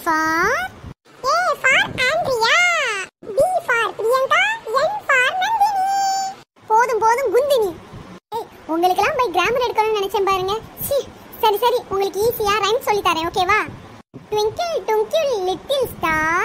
for A for Andrea B for Priyanka N for Nandini போதும் போதும் குந்தினி ஏய் உங்களுக்கெல்லாம் போய் கிராமர் எடுக்கணும்னு நினைச்சேன் பாருங்க சீ, சரி சரி உங்களுக்கு ஈஸியா ரைம் சொல்லி தரேன் ஓகேவா ட்விங்கிள் டுங்கிள் லிட்டில் ஸ்டார்